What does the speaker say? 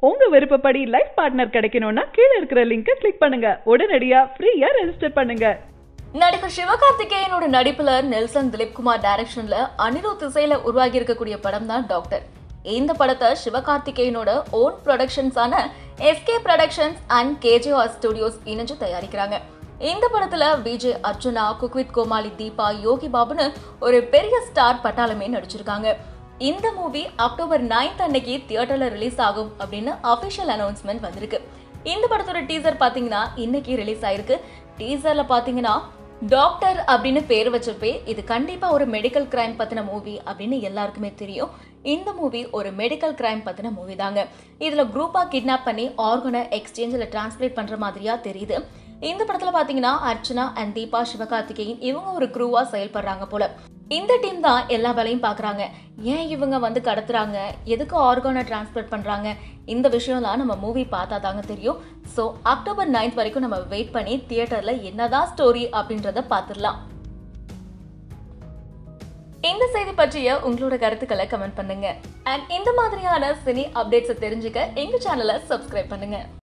உங்க விருப்பப்படி life partner கிடைக்கணும்னா கீழே இருக்கிற லிங்கை கிளிக் பண்ணுங்க உடனடியா ஃப்ரீயா ரெஜிஸ்டர் பண்ணுங்க நடிகர் சிவகார்த்திகேயனோட நடிப்புல நெல்சன் திலீப் குமார் டைரக்ஷன்ல அனிருத் இசையில உருவாகி இருக்கக்கூடிய படம் தான் டாக்டர் இந்த படத்தை சிவகார்த்திகேயனோட ஓன் ப்ரொடக்ஷன்ஸான SK productions and KGR studios இணைஞ்சு தயாரிக்கிறாங்க இந்த படத்துல விஜய் அர்ச்சனா குக்வித் கோமாளி தீபா யோகி பாபுன்னு ஒரு பெரிய ஸ்டார் பட்டாளமே நடிச்சிருக்காங்க இந்த மூவி அக்டோபர் 9th அன்னைக்கு தியேட்டர்ல ரிலீஸ் ஆகும் அப்படின்னு அபிஷியல் அனௌன்ஸ்மெண்ட் வந்திருக்கு இந்த படத்தோட டீசர் பாத்தீங்கன்னா இன்னைக்கு ரிலீஸ் ஆயிருக்கு டீசர்ல பாத்தீங்கன்னா டாக்டர் அப்படின்னு பேர் வச்சப்பே இது கண்டிப்பா ஒரு மெடிக்கல் கிரைம் பத்தின மூவி அப்படின்னு எல்லாருக்குமே தெரியும் இந்த மூவி ஒரு மெடிக்கல் கிரைம் பத்தின மூவி தாங்க இதுல குரூப்பா கிட்னாப் பண்ணி ஆர்கனை எக்ஸ்சேஞ்சில் டிரான்ஸ்லேட் பண்ற மாதிரியா தெரியுது இந்த படத்துல பாத்தீங்கன்னா அர்ச்சனா அண்ட் தீபா சிவகார்த்திகேயன் இவங்க ஒரு குரூவா செயல்படுறாங்க போல இந்த டீம் தான் எல்லா வேலையும் பார்க்குறாங்க ஏன் இவங்க வந்து கடத்துறாங்க எதுக்கு ஆர்கானை டிரான்ஸ்பர் பண்ணுறாங்க இந்த விஷயம்லாம் நம்ம மூவி பார்த்தா தாங்க தெரியும் ஸோ அக்டோபர் 9th வரைக்கும் நம்ம வெயிட் பண்ணி தியேட்டரில் என்னதான் ஸ்டோரி அப்படின்றத பார்த்துடலாம் இந்த செய்தி பற்றிய உங்களோட கருத்துக்களை கமெண்ட் பண்ணுங்க அண்ட் இந்த மாதிரியான சினி அப்டேட்ஸை தெரிஞ்சுக்க எங்க சேனலை சப்ஸ்கிரைப் பண்ணுங்க